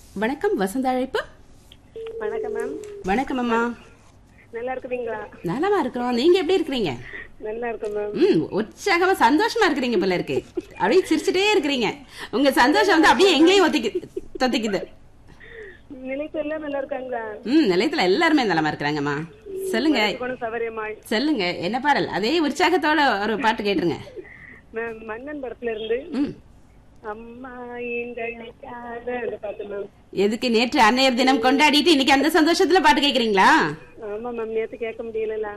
வணக்கம் வசந்த அழைப்பு வணக்கம் மேம் வணக்கம் அம்மா நல்லா இருக்குறீங்களா நலமா இருக்கிறோம் நீங்க எப்படி இருக்கிறீங்க நல்லா இருக்கும் மேம் ம் உற்சாகமா சந்தோஷமா இருக்கிறீங்க போல இருக்கு அப்படியே சிரிச்சுட்டே இருக்கிறீங்க உங்க சந்தோஷம் வந்து அப்படியே எங்கேயும் ஒத்திக்கு தொத்திக்குது நிலைப்பு எல்லாம் நல்லா இருக்காங்களா ம் நிலையத்துல எல்லாருமே நலமா இருக்கிறாங்கம்மா சொல்லுங்க குணம் சௌகரியமாய் சொல்லுங்க என்ன பாடல் அதே உற்சாகத்தோட ஒரு பாட்டு கேட்டுருங்க மேம் மன்னன் படத்துல இருந்து ம் அம்மா எங்களுக்காக அந்த பாட்டு மேம் எதுக்கு நேற்று அன்னையர் தினம் கொண்டாடிட்டு இன்னைக்கு அந்த சந்தோஷத்துல பாட்டு கேக்குறீங்களா ஆமா மேம் நேத்து கேட்க முடியல